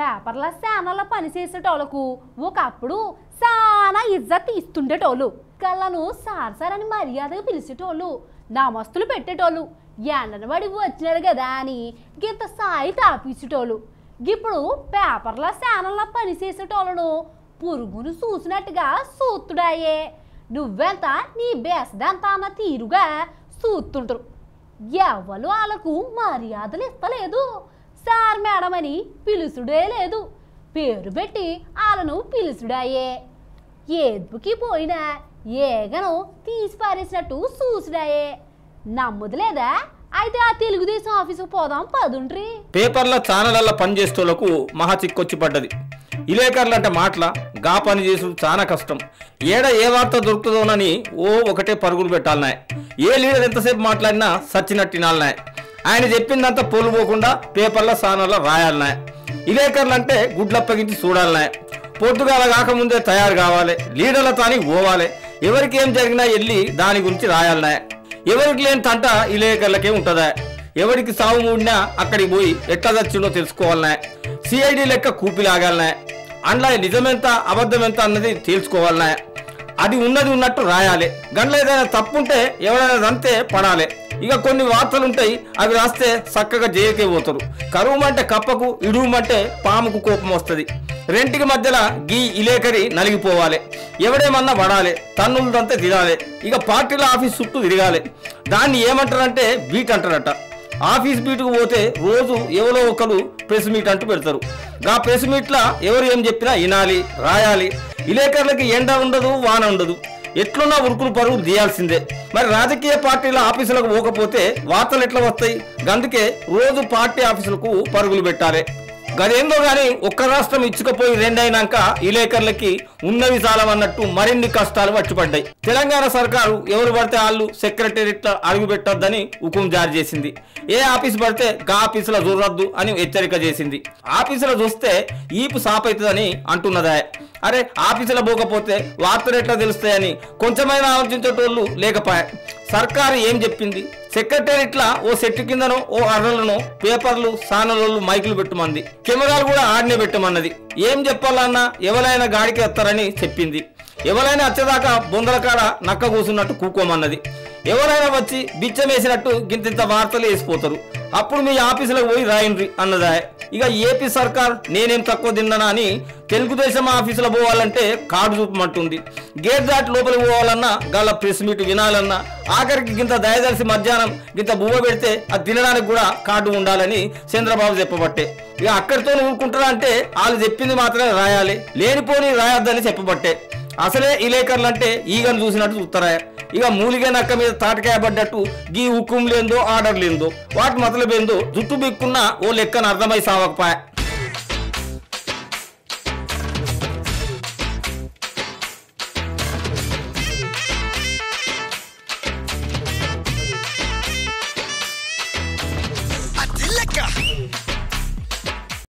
పేపర్ల ఛానల్లో పనిచేసేటోళ్ళకు ఒకప్పుడు చాలా ఇజ్జత్ ఇస్తుండేటోళ్ళు కళ్ళను సార్ సార్ అని మర్యాదగా పిలిచేటోళ్ళు నామస్తులు పెట్టేటోళ్ళు ఎండన పడి వచ్చినారు కదా అని గింత సాయి తాపించేటోళ్ళు ఇప్పుడు పేపర్ల ఛానల్లో పనిచేసేటోళ్ళను పురుగును చూసినట్టుగా సూత్తుడాయే నువ్వెంత నీ బేసదంత అన్న తీరుగా చూస్తుంటారు ఎవరు వాళ్ళకు మర్యాదలు ఇస్తలేదు సార్ మేడం అని పిలుసుడే లేదు పేరు పెట్టి వాళ్ళను పిలుసుడాయే ఏదుకి పోయినా ఏగను తీసి పారేసినట్టు చూసుడాయే నమ్ముదులేదా అయితే ఆ తెలుగుదేశం ఆఫీసుకు పోదాం పదుండ్రి పేపర్ల ఛానళ్ళ పనిచేసేటోళ్లకు మహా చిక్కొచ్చి పడ్డది ఇలేకర్లు అంటే మాటల గా పని చేసుడు చాలా కష్టం ఏడ ఏ వార్త దొరుకుతుందోనని ఓ ఒకటే పరుగులు పెట్టాలనాయ్ ఏ లీడర్ ఎంతసేపు మాట్లాడినా సచ్చినట్టు తినాలనాయ్ ఆయన చెప్పిందంతా పోలు పోకుండా పేపర్ల ఛానళ్ళ రాయాలనాయ్ ఇలేకర్లు అంటే గుడ్లప్పగించి చూడాలనాయ్ పొద్దుగాల కాకముందే తయారు కావాలి లీడర్ల తాని పోవాలి ఎవరికి ఏం జరిగినా వెళ్ళి దాని గురించి రాయాలనాయ్ ఎవరికి లేని తంట ఇలేకర్లకే ఉంటుందా ఎవరికి సావు మూడినా అక్కడికి పోయి ఎట్లా చచ్చిండో తెలుసుకోవాలనే సిఐడి లెక్క కూపిలాగాలనే అందులో నిజమెంత అబద్ధం ఎంత అన్నది తేల్చుకోవాలనే అది ఉన్నది ఉన్నట్టు రాయాలి గంటలో ఏదైనా తప్పుంటే ఎవరైనా దంతే పడాలి ఇక కొన్ని వార్తలు ఉంటాయి అవి రాస్తే చక్కగా జైలుకే పోతారు కరువుమంటే కప్పకు ఇడుమంటే పాముకు కోపం వస్తుంది రెంటికి మధ్యలో గీ ఇలేకరి నలిగిపోవాలి ఎవడేమన్నా పడాలి తన్నులు దంతే తినాలి ఇక పార్టీల ఆఫీస్ చుట్టూ తిరగాలి దాన్ని ఏమంటారంటే బీట్ అంటారట ఆఫీస్ బీట్కు పోతే రోజు ఎవరో ఒకరు ప్రెస్ మీట్ అంటూ పెడతారు ఆ ప్రెస్ మీట్లా ఎవరు ఏం చెప్పినా వినాలి రాయాలి విలేకరులకి ఎండ ఉండదు వాన ఉండదు ఎట్లున్నా ఉరుకులు పరుగులు తీయాల్సిందే మరి రాజకీయ పార్టీల ఆఫీసులకు పోకపోతే వార్తలు ఎట్లా వస్తాయి అందుకే రోజు పార్టీ ఆఫీసులకు పరుగులు పెట్టాలి గదేందో గాని ఒక్క రాష్ట్రం ఇచ్చుకపోయి రెండైనాక విలేకరులకి ఉన్నవి చాలవన్నట్టు మరిన్ని కష్టాలు వచ్చిపడ్డాయి తెలంగాణ సర్కారు ఎవరు పడితే వాళ్ళు సెక్రటేరియట్ అడుగు పెట్టొద్దని హుకుం జారీ చేసింది ఏ ఆఫీస్ పడితే గా ఆఫీసులో చూడొద్దు అని హెచ్చరిక చేసింది ఆఫీసులో చూస్తే ఈపు సాపైతుందని అంటున్నదా అరే ఆఫీసులో పోకపోతే వార్తలు ఎట్లా తెలుస్తాయని కొంచెమైనా ఆలోచించేటోళ్ళు లేకపాయ సర్కారు ఏం చెప్పింది సెక్రటేరియట్లా ఓ సెట్టు కిందనో ఓ అర్రలను పేపర్లు సానలు మైకులు పెట్టమంది కెమెరాలు కూడా ఆడనే పెట్టమన్నది ఏం చెప్పాలన్నా ఎవరైనా గాడికి వస్తారని చెప్పింది ఎవరైనా వచ్చేదాకా బొందల కాడ నక్క కూసున్నట్టు కూకోమన్నది ఎవరైనా వచ్చి బిచ్చం వేసినట్టు గింతింత వార్తలు వేసిపోతారు అప్పుడు మీ ఆఫీసులకు పోయి రాయండ్రి అన్నదా ఇక ఏపీ సర్కార్ నేనేం తక్కువ తిన్నానా అని తెలుగుదేశం ఆఫీసులో పోవాలంటే కార్డు చూపమంటుంది గేట్ దాటి లోపలికి పోవాలన్నా గల ప్రెస్ మీట్ వినాలన్నా ఆఖరికి గింత దయదలిసి మధ్యాహ్నం గింత బువ్వ పెడితే అది తినడానికి కూడా కార్డు ఉండాలని చంద్రబాబు చెప్పబట్టే ఇక అక్కడితో ఊరుకుంటారా అంటే వాళ్ళు చెప్పింది మాత్రమే రాయాలి లేనిపోని రాయొద్దని చెప్పబట్టే అసలే ఇలేకర్లు అంటే ఈగను చూసినట్టు చూస్తారా ఇక మూలిగే నక్క మీద తాటకాయ పడ్డట్టు గీ హుకుం లేందో ఆర్డర్ లేందో వాటి మతలబేందో జుట్టు బిక్కున్నా ఓ లెక్కన అర్థమై సావకపాయ